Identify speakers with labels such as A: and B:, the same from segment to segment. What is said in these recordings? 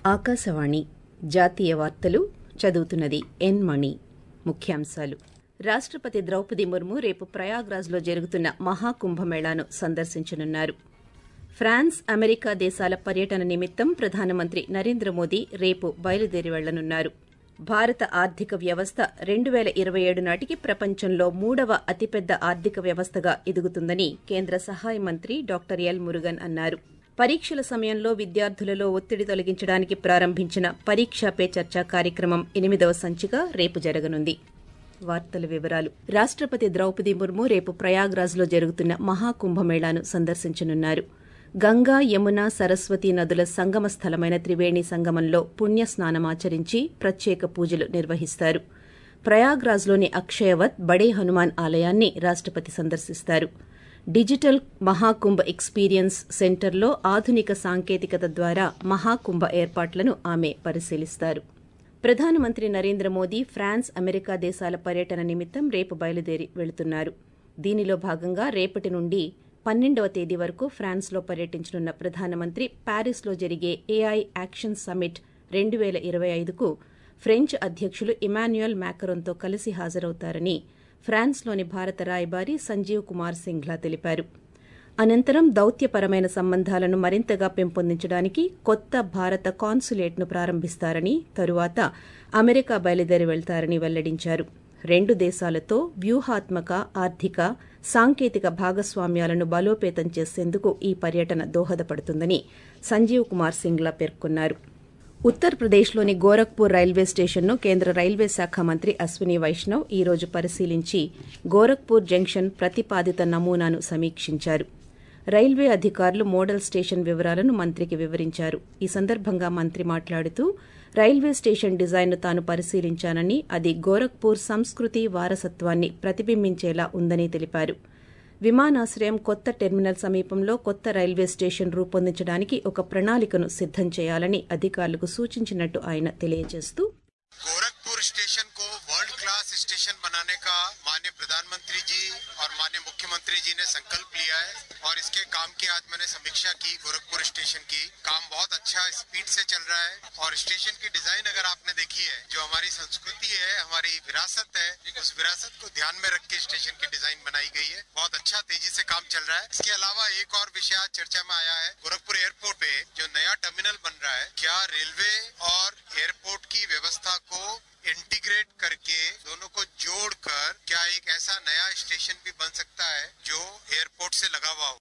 A: ఆకాశవాణి జాతీయ వార్తలు చదువుతున్నది ఎన్ మణి ముఖ్యాంశాలు రాష్టపతి ద్రౌపది ముర్ము రేపు ప్రయాగ్రాజ్లో జరుగుతున్న మహాకుంభమేళాను సందర్శించనున్నారు ఫ్రాన్స్ అమెరికా దేశాల పర్యటన నిమిత్తం ప్రధానమంత్రి నరేంద్ర మోదీ రేపు బయలుదేరి వెళ్లనున్నారు భారత ఆర్థిక వ్యవస్థ రెండు పేల ఇరవై ఏడు నాటికి ప్రపంచంలో మూడవ అతిపెద్ద ఆర్థిక వ్యవస్థగా ఎదుగుతుందని కేంద్ర సహాయ మంత్రి డాక్టర్ ఎల్ మురుగన్ అన్నారు పరీక్షల సమయంలో విద్యార్థులలో ఒత్తిడి తొలగించడానికి ప్రారంభించిన పరీక్షా పే చర్చ కార్యక్రమం ఎనిమిదవ సంచిక రేపు జరగనుంది వార్తల వివరాలు రాష్టపతి ద్రౌపది ముర్ము రేపు ప్రయాగ్రాజ్లో జరుగుతున్న మహాకుంభమేళాను సందర్శించనున్నారు గంగా యమున సరస్వతి నదుల సంగమ స్థలమైన త్రివేణి సంగమంలో పుణ్య స్నానమాచరించి ప్రత్యేక పూజలు నిర్వహిస్తారు ప్రయాగ్రాజ్లోని అక్షయవత్ బడే హనుమాన్ ఆలయాన్ని రాష్టపతి సందర్శిస్తారు డిజిటల్ మహాకుంభ ఎక్స్పీరియన్స్ సెంటర్లో ఆధునిక సాంకేతికత ద్వారా మహాకుంభ ఏర్పాట్లను ఆమె పరిశీలిస్తారు ప్రధానమంత్రి నరేంద్ర మోదీ ఫ్రాన్స్ అమెరికా దేశాల పర్యటన నిమిత్తం రేపు బయలుదేరి వెళుతున్నారు దీనిలో భాగంగా రేపటి నుండి పన్నెండవ తేదీ వరకు ఫ్రాన్స్లో పర్యటించనున్న ప్రధానమంత్రి ప్యారిస్లో జరిగే ఏఐ యాక్షన్ సమ్మిట్ రెండు పేల ఇరవై ఐదుకు ఫ్రెంచ్ అధ్యకులు ఇమాన్యుయల్ మ్యాకరోన్తో కలిసి హాజరవుతారని ఫ్రాన్స్లోని భారత రాయబారి సంజీవ్ కుమార్ సింగ్లా తెలిపారు అనంతరం దౌత్యపరమైన సంబంధాలను మరింతగా పెంపొందించడానికి కొత్త భారత కాన్సులేట్ను ప్రారంభిస్తారని తరువాత అమెరికా బయలుదేరి వెళ్తారని వెల్లడించారు రెండు దేశాలతో వ్యూహాత్మక ఆర్థిక సాంకేతిక భాగస్వామ్యాలను బలోపేతం చేసేందుకు ఈ పర్యటన దోహదపడుతుందని సంజీవ్ కుమార్ సింగ్లా పేర్కొన్నారు ఉత్తరప్రదేశ్లోని గోరఖ్పూర్ రైల్వే స్టేషన్ను కేంద్ర రైల్వే శాఖ మంత్రి అశ్విని వైష్ణవ్ ఈ రోజు పరిశీలించి గోరఖ్పూర్ జంక్షన్ ప్రతిపాదిత నమూనాను సమీక్షించారు రైల్వే అధికారులు మోడల్ స్టేషన్ వివరాలను మంత్రికి వివరించారు ఈ సందర్భంగా మంత్రి మాట్లాడుతూ రైల్వే స్టేషన్ డిజైన్ను తాను పరిశీలించానని అది గోరఖ్పూర్ సంస్కృతి వారసత్వాన్ని ప్రతిబింబించేలా ఉందని తెలిపారు విమానాశ్రయం కొత్త టెర్మినల్ సమీపంలో కొత్త రైల్వే స్టేషన్ రూపొందించడానికి ఒక ప్రణాళికను సిద్దం చేయాలని అధికారులకు సూచించినట్టు ఆయన తెలియజేస్తూ
B: गोरखपुर स्टेशन को वर्ल्ड क्लास स्टेशन बनाने का माननीय प्रधानमंत्री जी और माननीय मुख्यमंत्री जी ने संकल्प लिया है और इसके काम की आज मैंने समीक्षा की गोरखपुर स्टेशन की काम बहुत अच्छा स्पीड से चल रहा है और स्टेशन की डिजाइन अगर आपने देखी है जो हमारी संस्कृति है हमारी विरासत है उस विरासत को ध्यान में रख के स्टेशन की डिजाइन बनाई गई है बहुत अच्छा तेजी से काम चल रहा है इसके अलावा एक और विषय आज चर्चा में आया है गोरखपुर एयरपोर्ट पे जो नया टर्मिनल बन रहा है क्या रेलवे और एयरपोर्ट की व्यवस्था को इंटीग्रेट करके दोनों को जोड़कर क्या एक ऐसा नया स्टेशन भी बन सकता है जो एयरपोर्ट से लगा हुआ हो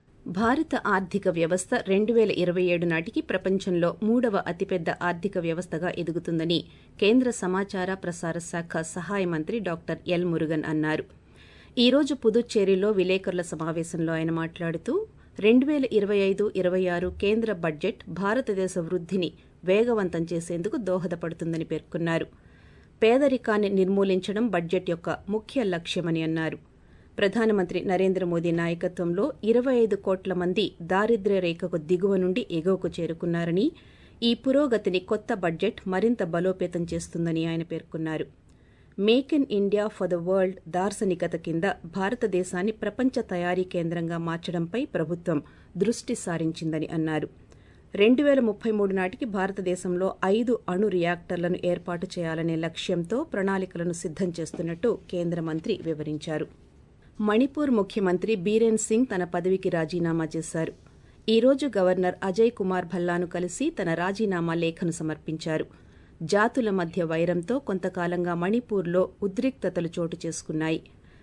A: భారత ఆర్థిక వ్యవస్థ రెండు పేల ఇరవై ఏడు నాటికి ప్రపంచంలో మూడవ అతిపెద్ద ఆర్థిక వ్యవస్థగా ఎదుగుతుందని కేంద్ర సమాచార ప్రసార శాఖ సహాయ మంత్రి డాక్టర్ ఎల్ మురుగన్ అన్నారు ఈ రోజు పుదుచ్చేరిలో విలేకరుల సమావేశంలో ఆయన మాట్లాడుతూ రెండు పేల ఇరవై ఐదు ఇరవై ఆరు కేంద్ర బడ్జెట్ భారతదేశ వృద్ధిని వేగవంతం చేసేందుకు దోహదపడుతుందని పేర్కొన్నారు పేదరికాన్ని నిర్మూలించడం బడ్జెట్ యొక్క ముఖ్య లక్ష్యమని అన్నారు ప్రధానమంత్రి నరేంద్ర మోదీ నాయకత్వంలో ఇరవై ఐదు కోట్ల మంది దారిద్ర్య రేఖకు దిగువ నుండి ఎగువకు చేరుకున్నారని ఈ పురోగతిని కొత్త బడ్జెట్ మరింత బలోపేతం చేస్తుందని ఆయన పేర్కొన్నారు make in India for the world దార్శనికత కింద భారతదేశాన్ని ప్రపంచ తయారీ కేంద్రంగా మార్చడంపై ప్రభుత్వం దృష్టి సారించిందని అన్నారు రెండు పేల ముప్పై మూడు నాటికి భారతదేశంలో ఐదు అణు రియాక్టర్లను ఏర్పాటు చేయాలనే లక్ష్యంతో ప్రణాళికలను సిద్దం చేస్తున్నట్టు కేంద్ర మంత్రి వివరించారు మణిపూర్ ముఖ్యమంత్రి బీరేన్ సింగ్ తన పదవికి రాజీనామా చేశారు ఈ రోజు గవర్నర్ అజయ్ కుమార్ భల్లాను కలిసి తన రాజీనామా లేఖను సమర్పించారు జాతుల మధ్య వైరంతో కొంతకాలంగా మణిపూర్లో ఉద్రిక్తతలు చోటు చేసుకున్నాయి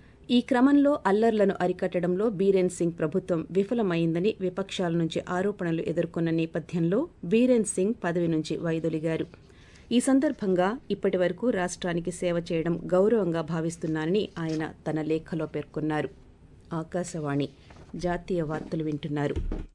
A: ఈ క్రమంలో అల్లర్లను అరికట్టడంలో బీరేన్ సింగ్ ప్రభుత్వం విఫలమైందని విపక్షాల నుంచి ఆరోపణలు ఎదుర్కొన్న నేపథ్యంలో బీరేన్ సింగ్ పదవి నుంచి వైదొలిగారు ఈ సందర్భంగా ఇప్పటి వరకు రాష్ట్రానికి సేవ చేయడం గౌరవంగా భావిస్తున్నానని ఆయన తన లేఖలో పేర్కొన్నారు ఆకాశవాణి జాతీయ వార్తలు వింటున్నారు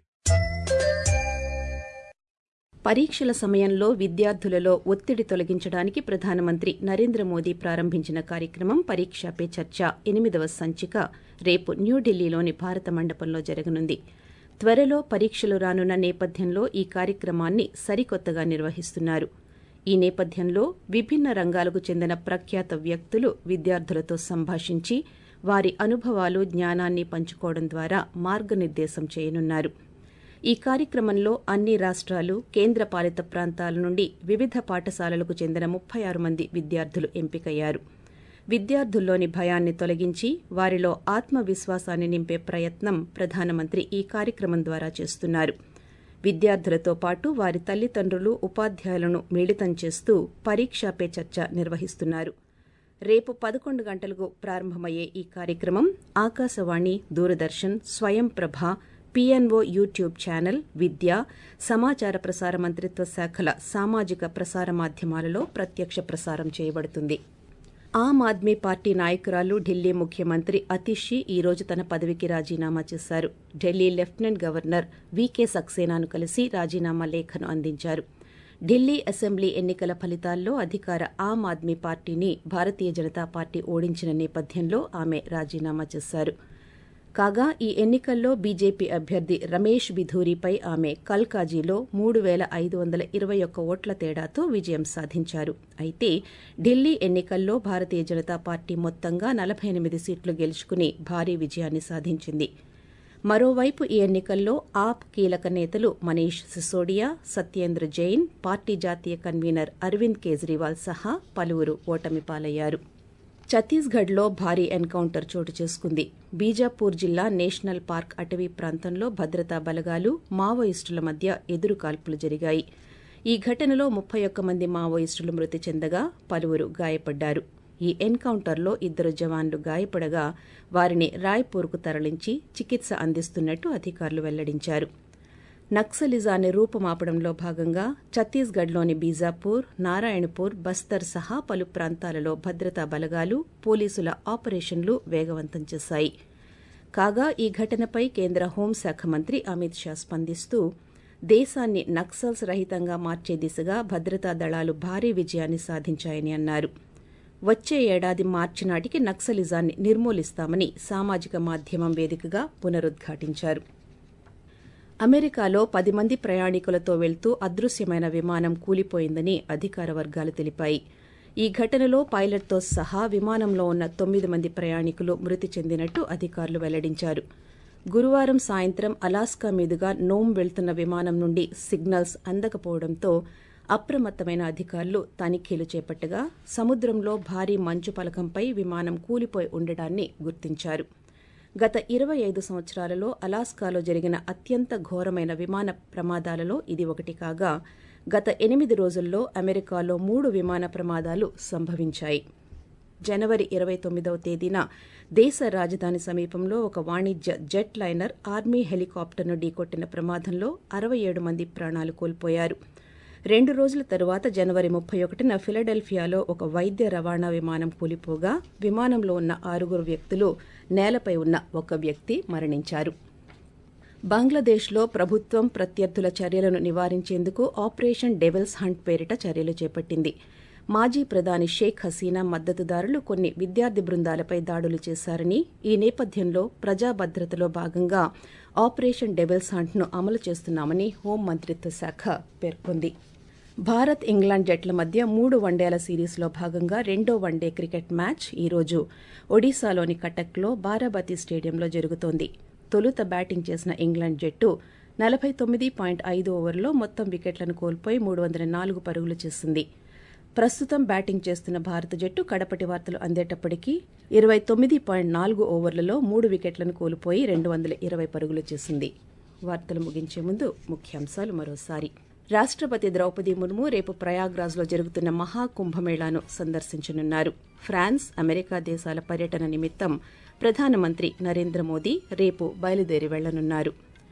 A: పరీక్షల సమయంలో విద్యార్థులలో ఒత్తిడి తొలగించడానికి ప్రధానమంత్రి నరేంద్ర మోదీ ప్రారంభించిన కార్యక్రమం పరీక్షా పే చర్చ ఎనిమిదవ సంచిక రేపు న్యూఢిల్లీలోని భారత మండపంలో జరగనుంది త్వరలో పరీక్షలు రానున్న నేపథ్యంలో ఈ కార్యక్రమాన్ని సరికొత్తగా నిర్వహిస్తున్నారు ఈ నేపథ్యంలో విభిన్న రంగాలకు చెందిన ప్రఖ్యాత వ్యక్తులు విద్యార్థులతో సంభాషించి వారి అనుభవాలు జ్ఞానాన్ని పంచుకోవడం ద్వారా మార్గనిర్దేశం చేయనున్నారు ఈ కార్యక్రమంలో అన్ని రాష్ట్రాలు కేంద్రపాలిత ప్రాంతాల నుండి వివిధ పాఠశాలలకు చెందిన ముప్పై ఆరు మంది విద్యార్థులు ఎంపికయ్యారు విద్యార్థుల్లోని భయాన్ని తొలగించి వారిలో ఆత్మవిశ్వాసాన్ని నింపే ప్రయత్నం ప్రధానమంత్రి ఈ కార్యక్రమం ద్వారా చేస్తున్నారు విద్యార్థులతో పాటు వారి తల్లిదండ్రులు ఉపాధ్యాయులను మిళితం చేస్తూ పరీక్షా పే చర్చ నిర్వహిస్తున్నారు రేపు పదకొండు గంటలకు ప్రారంభమయ్యే ఈ కార్యక్రమం Akashvani Doordarshan Swayam Prabha PNO YouTube channel విద్య సమాచార ప్రసార మంత్రిత్వ శాఖల సామాజిక ప్రసార మాధ్యమాలలో ప్రత్యక్ష ప్రసారం చేయబడుతుంది ఆమ్ ఆద్మీ పార్టీ నాయకురాలు ఢిల్లీ ముఖ్యమంత్రి అతిషి ఈ రోజు తన పదవికి రాజీనామా చేశారు ఢిల్లీ లెఫ్టినెంట్ గవర్నర్ వీకే సక్సేనాను కలిసి రాజీనామా లేఖను అందించారు ఢిల్లీ అసెంబ్లీ ఎన్నికల ఫలితాల్లో అధికార ఆమ్ ఆద్మీ పార్టీని భారతీయ జనతా పార్టీ ఓడించిన నేపథ్యంలో ఆమె రాజీనామా చేశారు కాగా ఈ ఎన్నికల్లో బీజేపీ అభ్యర్థి రమేష్ బిధూరిపై ఆమె కల్కాజీలో మూడు వేల ఐదు వందల ఇరవై ఒక్క ఓట్ల తేడాతో విజయం సాధించారు అయితే ఢిల్లీ ఎన్నికల్లో భారతీయ జనతా పార్టీ మొత్తంగా నలభై ఎనిమిది సీట్లు గెలుచుకుని భారీ విజయాన్ని సాధించింది మరోవైపు ఈ ఎన్నికల్లో ఆప్ కీలక నేతలు మనీష్ సిసోడియా సత్యేంద్ర జైన్ పార్టీ జాతీయ కన్వీనర్ అరవింద్ కేజ్రీవాల్ సహా పలువురు ఓటమి పాలయ్యారు ఛత్తీస్గఢ్లో భారీ ఎన్కౌంటర్ చోటు చేసుకుంది బీజాపూర్ జిల్లా నేషనల్ పార్క్ అటవీ ప్రాంతంలో భద్రతా బలగాలు మావోయిస్టుల మధ్య ఎదురు కాల్పులు జరిగాయి ఈ ఘటనలో ముప్పై ఒక్క మంది మావోయిస్టులు మృతి చెందగా పలువురు గాయపడ్డారు ఈ ఎన్కౌంటర్లో ఇద్దరు జవాన్లు గాయపడగా వారిని రాయ్పూర్కు తరలించి చికిత్స అందిస్తున్నట్టు అధికారులు వెల్లడించారు నక్సలిజాన్ని రూపుమాపడంలో భాగంగా ఛత్తీస్గఢ్లోని బీజాపూర్ నారాయణపూర్ బస్తర్ సహా పలు ప్రాంతాలలో భద్రతా బలగాలు పోలీసుల ఆపరేషన్లు వేగవంతం చేశాయి కాగా ఈ ఘటనపై కేంద్ర హోంశాఖ మంత్రి అమిత్ షా స్పందిస్తూ దేశాన్ని నక్సల్స్ రహితంగా మార్చే దిశగా భద్రతా దళాలు భారీ విజయాన్ని సాధించాయని అన్నారు వచ్చే ఏడాది మార్చి నాటికి నక్సలిజాన్ని నిర్మూలిస్తామని సామాజిక మాధ్యమం వేదికగా పునరుద్ఘాటించారు అమెరికాలో పది మంది ప్రయాణికులతో వెళ్తూ అదృశ్యమైన విమానం కూలిపోయిందని అధికార వర్గాలు తెలిపాయి ఈ ఘటనలో పైలట్తో సహా విమానంలో ఉన్న తొమ్మిది మంది ప్రయాణికులు మృతి చెందినట్టు అధికారులు వెల్లడించారు గురువారం సాయంత్రం అలాస్కా మీదుగా నోమ్ వెళ్తున్న విమానం నుండి సిగ్నల్స్ అందకపోవడంతో అప్రమత్తమైన అధికారులు తనిఖీలు చేపట్టగా సముద్రంలో భారీ మంచు పలకంపై విమానం కూలిపోయి ఉండడాన్ని గుర్తించారు గత ఇరవై ఐదు సంవత్సరాలలో అలాస్కాలో జరిగిన అత్యంత ఘోరమైన విమాన ప్రమాదాలలో ఇది ఒకటి కాగా గత ఎనిమిది రోజుల్లో అమెరికాలో మూడు విమాన ప్రమాదాలు సంభవించాయి జనవరి ఇరవై తొమ్మిదవ తేదీన దేశ రాజధాని సమీపంలో ఒక వాణిజ్య జెట్ లైనర్ ఆర్మీ హెలికాప్టర్ను ఢీకొట్టిన ప్రమాదంలో అరవై ఏడు మంది ప్రాణాలు కోల్పోయారు రెండు రోజుల తరువాత జనవరి ముప్పై ఒకటిన ఫిలడెల్ఫియాలో ఒక వైద్య రవాణా విమానం కూలిపోగా విమానంలో ఉన్న ఆరుగురు వ్యక్తులు నేలపై ఉన్న ఒక వ్యక్తి మరణించారు బంగ్లాదేశ్లో ప్రభుత్వం ప్రత్యర్థుల చర్యలను నివారించేందుకు ఆపరేషన్ డెవిల్స్ హంట్ పేరిట చర్యలు చేపట్టింది మాజీ ప్రధాని షేక్ హసీనా మద్దతుదారులు కొన్ని విద్యార్థి బృందాలపై దాడులు చేశారని ఈ నేపథ్యంలో ప్రజా భద్రతలో భాగంగా ఆపరేషన్ డెవిల్స్ హంట్ను అమలు చేస్తున్నామని హోం మంత్రిత్వ శాఖ పేర్కొంది భారత్ ఇంగ్లాండ్ జట్ల మధ్య మూడు వన్డేల సిరీస్లో భాగంగా రెండో వన్డే క్రికెట్ మ్యాచ్ ఈరోజు ఒడిశాలోని కటక్లో బారాబతి స్టేడియంలో జరుగుతోంది తొలుత బ్యాటింగ్ చేసిన ఇంగ్లాండ్ జట్టు నలభై తొమ్మిది పాయింట్ ఐదు ఓవర్లో మొత్తం వికెట్లను కోల్పోయి మూడు వందల నాలుగు పరుగులు చేసింది ప్రస్తుతం బ్యాటింగ్ చేస్తున్న భారత జట్టు కడపటి వార్తలు అందేటప్పటికీ ఇరవై తొమ్మిది పాయింట్ నాలుగు ఓవర్లలో మూడు వికెట్లను కోల్పోయి రెండు వందల ఇరవై పరుగులు చేసింది వార్తలు ముగించే ముందు ముఖ్యాంశాలు మరోసారి రాష్ట్రపతి ద్రౌపది ముర్ము రేపు ప్రయాగ్రాజ్లో జరుగుతున్న మహాకుంభమేళాను సందర్శించనున్నారు ఫ్రాన్స్ అమెరికా దేశాల పర్యటన నిమిత్తం ప్రధానమంత్రి నరేంద్ర మోదీ రేపు బయలుదేరి వెళ్లనున్నారు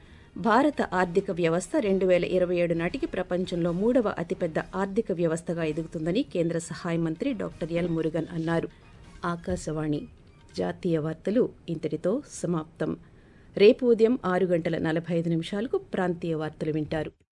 A: భారత ఆర్థిక వ్యవస్థ రెండు వేల ఇరవై ఏడు నాటికి ప్రపంచంలో మూడవ అతిపెద్ద ఆర్థిక వ్యవస్థగా ఎదుగుతుందని కేంద్ర సహాయ మంత్రి డాక్టర్ ఎల్ మురుగన్ అన్నారు ఆకాశవాణి జాతీయ వార్తలు ఇంతటితో సమాప్తం రేపు ఉదయం ఆరు గంటల నలభై ఐదు నిమిషాలకు ప్రాంతీయ వార్తలు వింటారు